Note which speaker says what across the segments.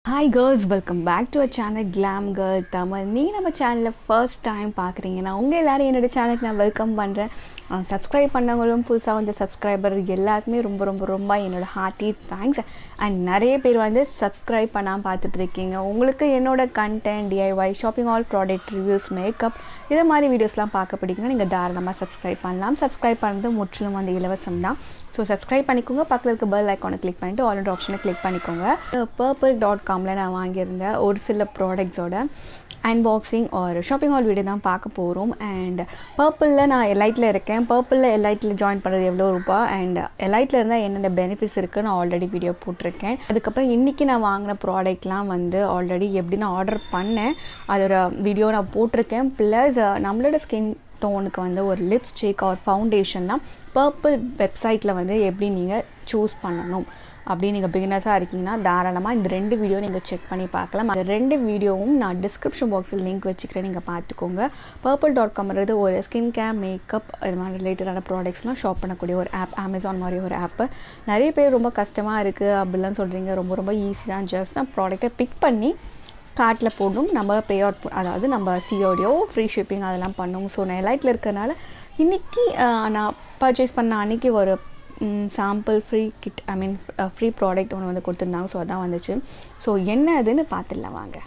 Speaker 1: hi girls welcome back to a channel glam girl Tamil நீ நம்ம சேனலில் ஃபர்ஸ்ட் டைம் பார்க்குறீங்கன்னா உங்கள் எல்லோரும் என்னோடய சேனலுக்கு நான் வெல்கம் பண்ணுறேன் சப்ஸ்கிரைப் பண்ணவங்களும் புதுசாக வந்து சப்ஸ்கிரைபர் எல்லாருக்குமே ரொம்ப ரொம்ப ரொம்ப என்னோடய ஹார்ட்டி தேங்க்ஸ் அண்ட் நிறைய பேர் வந்து சப்ஸ்கிரைப் பண்ணாமல் பார்த்துட்டு இருக்கீங்க உங்களுக்கு என்னோட content DIY shopping all product reviews makeup இது மாதிரி வீடியோஸ்லாம் பார்க்க பிடிக்குன்னா நீங்கள் தாராளமாக சப்ஸ்கிரைப் பண்ணலாம் சப்ஸ்கிரைப் பண்ணுறது முற்றிலும் வந்து இலவசம் தான் ஸோ சப்ஸ்கிரைப் பண்ணிக்கோங்க பக்கத்தில் இருக்க பெல் ஐக்கானை கிளிக் பண்ணிவிட்டு ஆல்ரெடி ஆப்ஷனை கிளிக் பண்ணிக்கோங்க பர்பிள் டாட் காமில் நான் வாங்கியிருந்தேன் ஒரு சில ப்ராடக்ட்ஸோட அன்பாக்சிங் ஒரு ஷாப்பிங் ஹால் வீடியோ தான் பார்க்க போகிறோம் அண்ட் பர்பிளில் நான் எலைட்டில் இருக்கேன் பர்பிளில் எலைட்டில் ஜாயின் பண்ணுறது எவ்வளோ ரூபா அண்ட் எலைட்டில் இருந்தால் என்னென்ன பெனிஃபிட்ஸ் இருக்குது நான் ஆல்ரெடி வீடியோ போட்டிருக்கேன் அதுக்கப்புறம் இன்றைக்கி நான் வாங்கின ப்ராடக்ட்லாம் வந்து ஆல்ரெடி எப்படி நான் ஆர்டர் பண்ணேன் அதோட வீடியோ நான் போட்டிருக்கேன் ப்ளஸ் நம்மளோட ஸ்கின் டோனுக்கு வந்து ஒரு லிப்ஸ்டிக் ஆர் ஃபவுண்டேஷன் தான் பர்பிள் வெப்சைட்டில் வந்து எப்படி நீங்கள் சூஸ் பண்ணணும் அப்படி நீங்கள் பிகினர்ஸாக இருக்கீங்கன்னா தாராளமாக இந்த ரெண்டு வீடியோ நீங்கள் செக் பண்ணி பார்க்கலாம் அந்த ரெண்டு வீடியோவும் நான் டிஸ்கிரிப்ஷன் பாக்ஸில் லிங்க் வச்சுக்கிறேன் நீங்கள் பார்த்துக்கோங்க பர்பிள் டாட் காம்ன்றது ஒரு ஸ்கின் கேர் மேக்கப் இது மாதிரி ரிலேட்டடான ப்ராடக்ட்ஸ்லாம் ஷாப் பண்ணக்கூடிய ஒரு ஆப் அமேசான் மாதிரி ஒரு ஆப்பு நிறைய பேர் ரொம்ப கஷ்டமாக இருக்குது அப்படிலாம் சொல்கிறீங்க ரொம்ப ரொம்ப ஈஸி தான் ஜஸ்ட் நான் ப்ராடக்ட்டை பிக் பண்ணி கார்ட்டில் போடணும் நம்ம பே அவுட் அதாவது நம்ம சிஓடியோ ஃப்ரீ ஷிப்பிங் அதெல்லாம் பண்ணணும் ஸோ நான் எலைட்டில் இருக்கிறனால இன்றைக்கி நான் பர்ச்சேஸ் பண்ண அன்றைக்கி ஒரு sample free kit I mean free product ஒன்று வந்து கொடுத்துருந்தாங்க ஸோ அதான் வந்துச்சு ஸோ என்ன அதுன்னு பார்த்துடலாம் வாங்க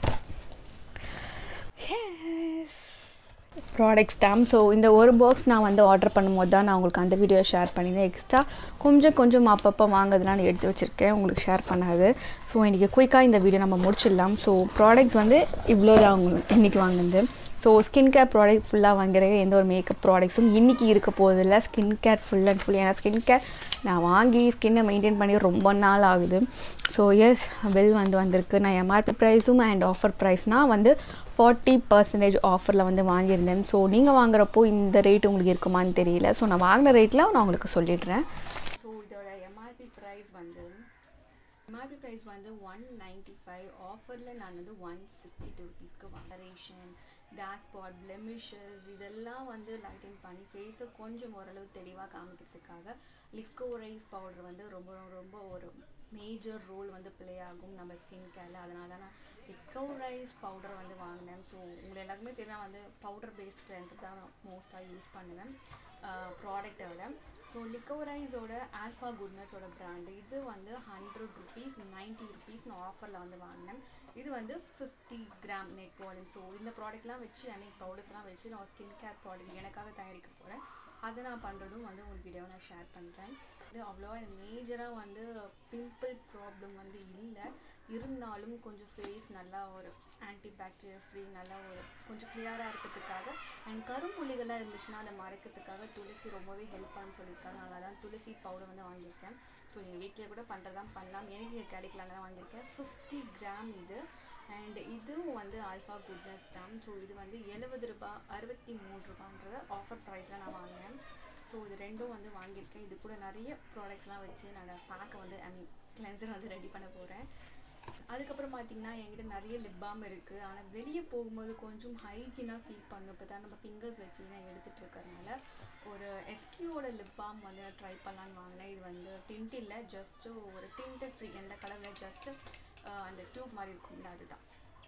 Speaker 1: ப்ராடக்ட்ஸ் டேம் ஸோ இந்த ஒரு பாக்ஸ் நான் வந்து ஆர்டர் பண்ணும்போது தான் நான் உங்களுக்கு அந்த வீடியோ ஷேர் பண்ணியிருந்தேன் எக்ஸ்ட்ரா கொஞ்சம் கொஞ்சம் அப்பப்போ வாங்குறதுலாம் நான் எடுத்து வச்சுருக்கேன் உங்களுக்கு ஷேர் பண்ணாது ஸோ இன்றைக்கி குயிக்காக இந்த வீடியோ நம்ம முடிச்சிடலாம் ஸோ ப்ராடக்ட்ஸ் வந்து இவ்வளோ தான் இன்றைக்கி வாங்குனது ஸோ ஸ்கின் கேர் ப்ராடக்ட் ஃபுல்லாக வாங்குறேன் எந்த ஒரு மேக்கப் ப்ராடக்ட்ஸும் இன்றைக்கி இருக்க போதில்லை skin care full and full ஏன்னா ஸ்கின் கேர் நான் வாங்கி ஸ்கின்னை மெயின்டைன் பண்ணி ரொம்ப நாள் ஆகுது ஸோ எஸ் பில் வந்து வந்திருக்கு நான் எம்ஆர்பி ப்ரைஸும் அண்ட் ஆஃபர் ப்ரைஸ்னால் வந்து ஃபார்ட்டி பர்சன்டேஜ் ஆஃபரில் வந்து வாங்கியிருந்தேன் ஸோ நீங்கள் வாங்குறப்போ இந்த ரேட் உங்களுக்கு இருக்குமான்னு தெரியல ஸோ நான் வாங்கின ரேட்டில் நான் உங்களுக்கு சொல்லிடுறேன் ஸோ இதோட எம்ஆர்பி ப்ரைஸ் வந்து எம்ஆர்பி ப்ரைஸ் வந்து ஒன் நைன்ட்டி ஃபைவ் ஆஃபரில் நான் வந்து ஒன் சிக்ஸ்டி டூ ருபீஸ்க்கு வண்டரேஷன் டார்க் ஸ்பாட் பிளெமிஷஸ் இதெல்லாம் வந்து லைட்டன் பண்ணி ஃபேஸை கொஞ்சம் ஓரளவு தெளிவாக காமிக்கிறதுக்காக லிஃப்கோ ரைஸ் பவுடர் வந்து ரொம்ப ரொம்ப ஒரு மேஜர் ரோல் வந்து ப்ளே ஆகும் நம்ம ஸ்கின் கேரில் அதனால தான் நான் லிக்கோ ரைஸ் பவுடர் வந்து வாங்கினேன் ஸோ உங்களை எல்லாருக்குமே தெரியும் வந்து பவுடர் பேஸ்ட் கிளென்சர் தான் நான் மோஸ்ட்டாக யூஸ் பண்ணுவேன் ப்ராடக்டோட ஸோ லிக்கோரைஸோட ஆல்ஃபா குட்னஸோட ப்ராண்டு இது வந்து ஹண்ட்ரட் ருபீஸ் நைன்ட்டி ருபீஸ் நான் ஆஃபரில் வந்து வாங்கினேன் இது வந்து fifty gram net volume so இந்த ப்ராடக்ட்லாம் வச்சு ஐ மீன் பவுடர்ஸ்லாம் வச்சு நான் ஸ்கின் கேர் ப்ராடக்ட் எனக்காக தயாரிக்க போகிறேன் அதை நான் பண்ணுறதும் வந்து உங்களுக்கு வீடியோவை நான் ஷேர் பண்ணுறேன் இது அவ்வளோவா எனக்கு மேஜராக வந்து பிம்பிள் ப்ராப்ளம் வந்து இல்லை இருந்தாலும் கொஞ்சம் ஃபேஸ் நல்லா ஒரு ஆன்டி பாக்டீரியல் ஃப்ரீ நல்லா ஒரு கொஞ்சம் கிளியராக இருக்கிறதுக்காக அண்ட் கரும்புள்ளிகளாக இருந்துச்சுன்னா அதை மறைக்கிறதுக்காக துளசி ரொம்பவே ஹெல்ப் பண்ணு சொல்லியிருக்காங்க அதனால தான் துளசி பவுடர் வந்து வாங்கியிருக்கேன் ஸோ எங்கள் வீட்டிலே கூட பண்ணுறதான் பண்ணலாம் எனக்கு இங்கே கிடைக்கலான்னு தான் வாங்கியிருக்கேன் ஃபிஃப்டி கிராம் இது அண்ட் இதுவும் வந்து ஆல்ஃபா குட்னஸ் தான் ஸோ இது வந்து எழுபது ரூபா அறுபத்தி மூணு ரூபான்ற ஆஃபர் ப்ரைஸில் நான் வாங்கினேன் ஸோ இது ரெண்டும் வந்து வாங்கியிருக்கேன் இது கூட நிறைய ப்ராடக்ட்ஸ்லாம் வச்சு நான் பேக்கை வந்து ஐ மீன் கிளென்சர் வந்து ரெடி பண்ண போகிறேன் அதுக்கப்புறம் பார்த்தீங்கன்னா என்கிட்ட நிறைய லிப் பாம் இருக்குது ஆனால் வெளியே போகும்போது கொஞ்சம் ஹைஜீனாக ஃபீல் பண்ணும் இப்போ தான் நம்ம ஃபிங்கர்ஸ் வச்சு நான் எடுத்துகிட்டு இருக்கிறதுனால ஒரு எஸ்கியூவோட லிப் பாம் வந்து நான் ட்ரை பண்ணலான்னு வாங்கினேன் இது வந்து டிண்ட் இல்லை ஜஸ்ட்டு ஒரு டிண்டட் ஃப்ரீ எந்த கலரில் ஜஸ்ட்டு அந்த டியூப் மாதிரி இருக்கும்ல அதுதான்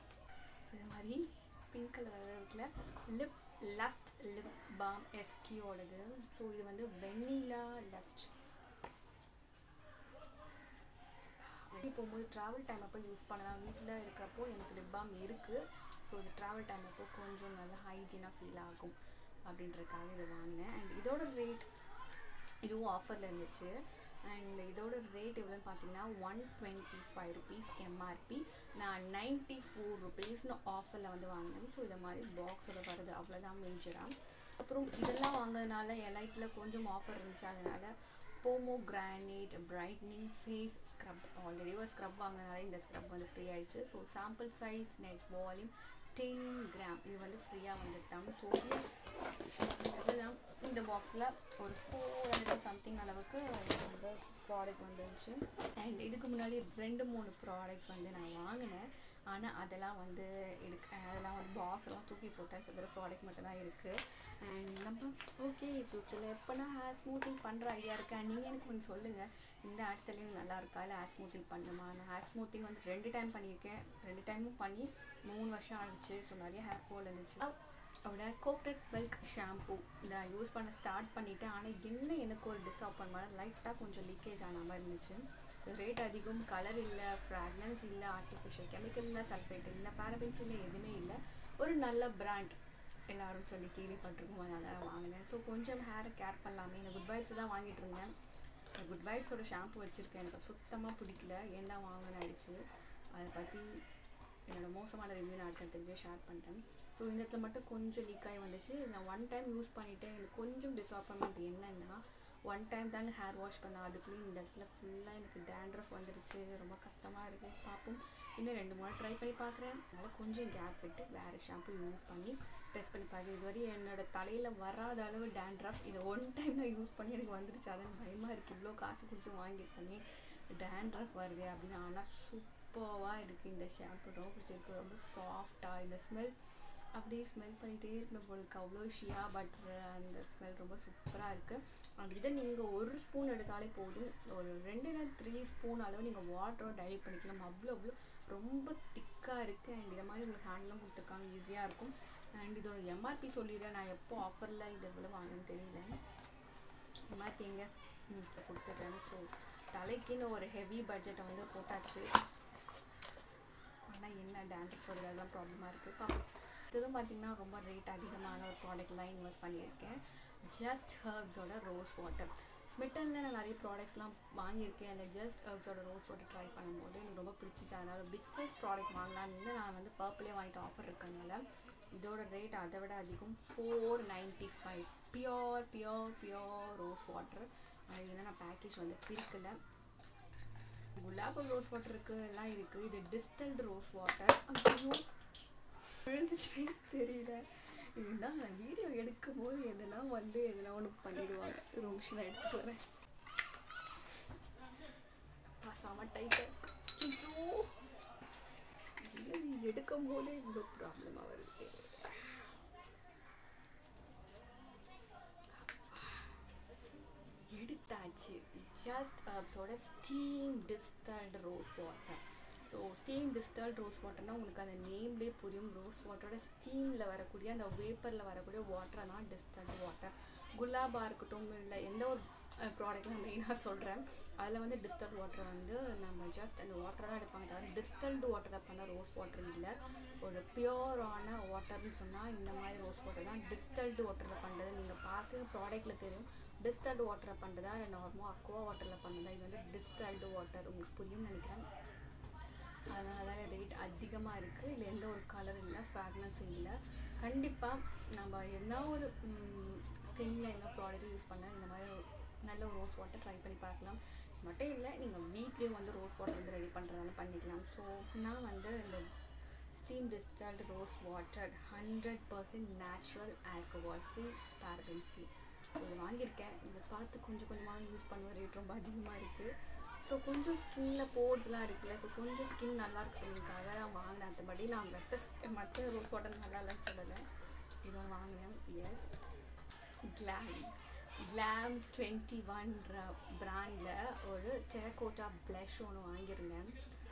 Speaker 1: ஸோ இது மாதிரி பிங்க் கலர் இருக்குல்ல லிப் லஸ்ட் லிப் பாம் எஸ்கியோடது ஸோ இது வந்து வெண்ணிலா லஸ்ட் வெளியே போகும்போது ட்ராவல் டைம் அப்போ யூஸ் பண்ணலாம் வீட்டில் இருக்கிறப்போ எனக்கு லிப் பாம் இருக்குது ஸோ இது ட்ராவல் டைம் அப்போ கொஞ்சம் நல்லா ஹைஜீனாக ஃபீல் ஆகும் அப்படின்றதுக்காக இது வாங்கினேன் அண்ட் இதோட ரேட் இதுவும் ஆஃபரில் இருந்துச்சு அண்ட் இதோட ரேட் எவ்வளோன்னு பார்த்தீங்கன்னா one twenty five rupees MRP நான் நைன்ட்டி ஃபோர் ருபீஸ்னு ஆஃபரில் வந்து வாங்கினேன் ஸோ இதை மாதிரி பாக்ஸோட வருது அவ்வளோதான் மேஜராக அப்புறம் இதெல்லாம் வாங்கினதுனால எலைட்டில் கொஞ்சம் ஆஃபர் இருந்துச்சு அதனால் pomegranate brightening face scrub already ஒரு ஸ்க்ரப் வாங்கினால இந்த ஸ்க்ரப் வந்து ஃப்ரீ ஆயிடுச்சு so sample size net volume ten gram இது வந்து ஃப்ரீயாக வந்துட்டாங்க ஸோ ப்ளஸ் இதுதான் இந்த பாக்ஸில் ஒரு ஃபோர் ஹண்ட்ரட் சம்திங் அளவுக்கு ப்ராடக்ட் வந்துருச்சு அண்ட் இதுக்கு முன்னாடி ரெண்டு மூணு ப்ராடக்ட்ஸ் வந்து நான் வாங்கினேன் ஆனால் அதெல்லாம் வந்து எடுக்க அதெல்லாம் வந்து பாக்ஸ் எல்லாம் தூக்கி போட்டேன் சில ப்ராடக்ட் மட்டும் தான் இருக்குது அண்ட் நம்ம ஓகே ஃப்யூச்சரில் எப்போனா ஹேர் ஸ்மூத்திங் பண்ணுற ஐடியா இருக்கா நீங்கள் எனக்கு கொஞ்சம் சொல்லுங்கள் இந்த ஹேர் ஸ்டைலிங் நல்லா இருக்கா இல்லை ஹேர் ஸ்மூத்திங் பண்ணுமா நான் ஹேர் ஸ்மூத்திங் வந்து ரெண்டு டைம் பண்ணியிருக்கேன் ரெண்டு டைமும் பண்ணி மூணு வருஷம் ஆகிடுச்சு ஸோ நிறைய ஹேர் ஃபால் இருந்துச்சு அவட கோக்னட் மில்க் ஷாம்பு இதை நான் யூஸ் பண்ண ஸ்டார்ட் பண்ணிட்டேன் ஆனால் என்ன எனக்கு ஒரு டிஸப்பாயின்மெண்ட் லைட்டாக கொஞ்சம் லீக்கேஜ் ஆன மாதிரி இருந்துச்சு ரேட் அதிகம் கலர் இல்லை ஃப்ராக்னன்ஸ் இல்லை ஆர்டிஃபிஷியல் கெமிக்கல் இல்லை சல்ஃபேட் இல்லை பேரபின்ஸ் இல்லை எதுவுமே இல்லை ஒரு நல்ல பிராண்ட் எல்லாரும் சொல்லி கேள்விப்பட்டிருக்கோம் அதனால் வாங்கினேன் ஸோ கொஞ்சம் ஹேரை கேர் பண்ணலாமே இந்த குட் வைப்ஸ் தான் வாங்கிட்டு இருந்தேன் இந்த குட் வைப்ஸோட ஷாம்பு வச்சுருக்கேன் எனக்கு சுத்தமாக பிடிக்கல ஏன் தான் வாங்கினேன் ஆயிடுச்சு அதை பற்றி என்னோட மோசமான ரிவ்யூ நான் அடுத்த வீடியோ ஷேர் பண்ணுறேன் ஸோ இந்த இடத்துல மட்டும் கொஞ்சம் லீக் ஆகி வந்துச்சு நான் ஒன் டைம் யூஸ் பண்ணிவிட்டேன் எனக்கு கொஞ்சம் டிஸப்பாயின்மெண்ட் என்னென்னா ஒன் டைம் தாங்க ஹேர் வாஷ் பண்ணேன் அதுக்குள்ளேயும் இந்த இடத்துல ஃபுல்லாக எனக்கு டேண்ட்ரஃப் வந்துருச்சு ரொம்ப கஷ்டமாக இருக்குது பார்ப்போம் இன்னும் ரெண்டு மூணு ட்ரை பண்ணி பார்க்குறேன் அதனால் கொஞ்சம் கேப் விட்டு வேறு ஷாம்பு யூஸ் பண்ணி டெஸ்ட் பண்ணி பார்க்குறேன் இதுவரை என்னோடய தலையில் வராத அளவு டேண்ட்ரஃப் இதை ஒன் டைம் நான் யூஸ் பண்ணி எனக்கு வந்துருச்சு அதான் பயமாக இருக்குது இவ்வளோ காசு கொடுத்து வாங்கியிருக்கேனே டேண்ட்ரஃப் வருது அப்படின்னு ஆனால் சூப்பராக இருக்குது இந்த ஷாம்பு ரொம்ப பிடிச்சிருக்கு ரொம்ப சாஃப்டாக இந்த ஸ்மெல் அப்படியே ஸ்மெல் பண்ணிகிட்டே இருக்கணும் போலுக்கு அவ்வளோ ஷியா பட்டர் அந்த ஸ்மெல் ரொம்ப சூப்பராக இருக்குது அண்ட் இதை நீங்கள் ஒரு ஸ்பூன் எடுத்தாலே போதும் ஒரு ரெண்டு இல்லை த்ரீ ஸ்பூன் அளவு நீங்கள் வாட்டரோட டைல்யூட் பண்ணிக்கலாம் அவ்வளோ அவ்வளோ ரொம்ப திக்காக இருக்குது அண்ட் இதை மாதிரி உங்களுக்கு ஹேண்ட்லாம் கொடுத்துருக்காங்க ஈஸியாக இருக்கும் அண்ட் இதோட எம்ஆர்பி சொல்லிடுறேன் நான் எப்போ ஆஃபரில் இது எவ்வளோ வாங்கினு தெரியல எம்ஆர்பி எங்கே கொடுத்துட்றேன் ஸோ தலைக்குன்னு ஒரு ஹெவி பட்ஜெட்டை வந்து போட்டாச்சு ஆனால் என்ன டேண்ட்ரஃப் வருது அதெல்லாம் ப்ராப்ளமாக இருக்குது பார்ப்போம் இதுவும் பார்த்திங்கன்னா ரொம்ப ரேட் அதிகமான ஒரு ப்ராடக்ட்லாம் இன்வெஸ்ட் பண்ணியிருக்கேன் ஜஸ்ட் ஹர்ப்ஸோட ரோஸ் வாட்டர் ஸ்மிட்டனில் நான் நிறைய ப்ராடக்ட்ஸ்லாம் வாங்கியிருக்கேன் அந்த ஜஸ்ட் ஹர்ப்ஸோட ரோஸ் வாட்டர் ட்ரை பண்ணும்போது எனக்கு ரொம்ப பிடிச்சிச்சு அதனால் பிக் சைஸ் ப்ராடக்ட் வாங்கலான்னு நான் வந்து பர்பிளே வாங்கிட்டு ஆஃபர் இருக்கனால இதோட ரேட் அதை விட அதிகம் four ninety five pure pure pure rose water அது என்னென்ன பேக்கேஜ் வந்து பிரிக்கலை குலாப் ரோஸ் வாட்டர் இருக்குது எல்லாம் இருக்குது இது டிஸ்டல்டு ரோஸ் வாட்டர் ஐயோ விழுந்துச்சுனே தெரியல இதுதான் நான் வீடியோ எடுக்கும் போது எதனா வந்து எதனா ஒன்று பண்ணிடுவாங்க ஒரு நிமிஷம் நான் எடுத்துட்டு வரேன் செம டைட்டாக ஐயோ இல்லை நீ எடுக்கும் போதே இவ்வளோ ப்ராப்ளமாக வருது எடுத்தாச்சு ஜஸ்ட் அப்ஸோட steam distilled rose water so steam distilled rose வாட்டர்னால் உங்களுக்கு அந்த நேம்லேயே புரியும் ரோஸ் வாட்டரோட ஸ்டீமில் வரக்கூடிய அந்த வேப்பரில் வரக்கூடிய வாட்டரை தான் டிஸ்டல்ட் வாட்டர் குலாபாக இருக்கட்டும் இல்லை எந்த ஒரு ப்ராடக்ட் நான் மெயினாக சொல்கிறேன் அதில் வந்து டிஸ்டல்ட் வாட்டரை வந்து நம்ம ஜஸ்ட் அந்த வாட்டரை தான் எடுப்பாங்க தவிர டிஸ்டல்டு வாட்டரில் பண்ண ரோஸ் வாட்டர் இல்லை ஒரு பியோரான வாட்டர்னு சொன்னால் இந்த மாதிரி ரோஸ் வாட்டர் தான் டிஸ்டல்டு வாட்டரில் பண்ணுறது நீங்கள் பார்த்து ப்ராடக்ட்டில் தெரியும் டிஸ்டல்டு வாட்டரை பண்ணுறதா இல்லை நார்மலாக அக்வா வாட்டரில் பண்ணுறதா இது வந்து டிஸ்டல்டு வாட்டர் உங்களுக்கு புரியும்னு நினைக்கிறேன் அதனால தான் ரேட் அதிகமாக இருக்குது இல்லை எந்த ஒரு கலர் இல்லை ஃப்ராக்னன்ஸ் இல்லை கண்டிப்பாக நம்ம என்ன ஒரு ஸ்கின்ல என்ன ப்ராடக்ட் யூஸ் பண்ணால் இந்த மாதிரி ஒரு நல்ல ஒரு ரோஸ் வாட்டர் ட்ரை பண்ணி பார்க்கலாம் மட்டும் இல்லை நீங்கள் வீட்லேயும் வந்து ரோஸ் வாட்டர் வந்து ரெடி பண்ணுறதால பண்ணிக்கலாம் ஸோ நான் வந்து இந்த steam distilled rose water hundred percent natural alcohol free paraben free இது வாங்கியிருக்கேன் இதை பார்த்து கொஞ்சம் கொஞ்சமாக யூஸ் பண்ணுவேன் ரேட் ரொம்ப அதிகமாக இருக்குது ஸோ கொஞ்சம் ஸ்கின்னில் போர்ட்ஸ்லாம் இருக்குல்ல ஸோ கொஞ்சம் ஸ்கின் நல்லா இருக்கிறதுக்காக தான் வாங்கினேன் மற்றபடி நான் மற்ற மற்ற ரோஸ் வாட்டர் நல்லா இல்லைன்னு சொல்லலை இது வாங்கினேன் எஸ் கிளாம் கிளாம் டுவெண்ட்டி ஒன்ற ப்ராண்டில் ஒரு டெரகோட்டா ப்ளஷ் ஒன்று வாங்கியிருந்தேன்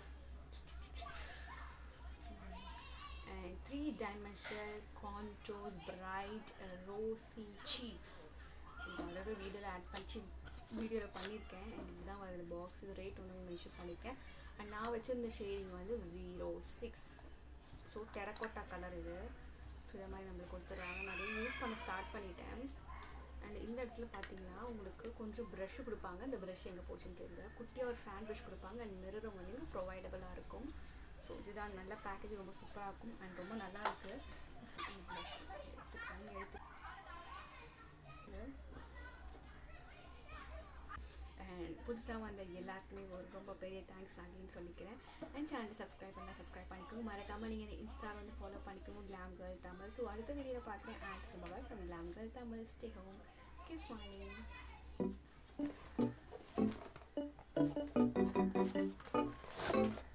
Speaker 1: three dimensional contours bright rosy cheeks இது ஆல்ரெடி வீடியோவில் ஆட் பண்ணி வீடியோவில் பண்ணியிருக்கேன் எனக்கு தான் வருது பாக்ஸ் இது ரேட் வந்து மென்ஷன் பண்ணியிருக்கேன் அண்ட் நான் வச்சுருந்த ஷேடிங் வந்து zero six so terracotta colour இது ஸோ இதை மாதிரி நம்மளுக்கு கொடுத்துட்றாங்க நிறைய யூஸ் பண்ண ஸ்டார்ட் பண்ணிட்டேன் அண்ட் இந்த இடத்துல பார்த்தீங்கன்னா உங்களுக்கு கொஞ்சம் ப்ரஷ் கொடுப்பாங்க இந்த ப்ரஷ் எங்கே போச்சுன்னு தெரியல குட்டியாக ஒரு ஃபேன் ப்ரஷ் கொடுப்பாங்க அண்ட் மிரரும் வந்து ப்ரொவைடபுளாக இருக்கும் ஸோ இதுதான் நல்ல பேக்கேஜ் ரொம்ப சூப்பராக இருக்கும் அண்ட் ரொம்ப நல்லா இருக்குது ப்ளஷ் எடுத்துக்காங்க எடுத்து அண்ட் புதுசாக வந்த எல்லாருக்குமே ஒரு ரொம்ப பெரிய தேங்க்ஸ் அப்படின்னு சொல்லிக்கிறேன் அண்ட் சேனலை சப்ஸ்கிரைப் பண்ணால் சப்ஸ்கிரைப் பண்ணிக்கோங்க மறக்காமல் நீங்கள் இன்ஸ்டா வந்து ஃபாலோ பண்ணிக்கோங்க கிளாம் கேர்ள் தமிழ் ஸோ அடுத்த வீடியோவில் பார்க்குறேன் ஆட் சுபாய் from glam girl Tamil stay home kiss smiling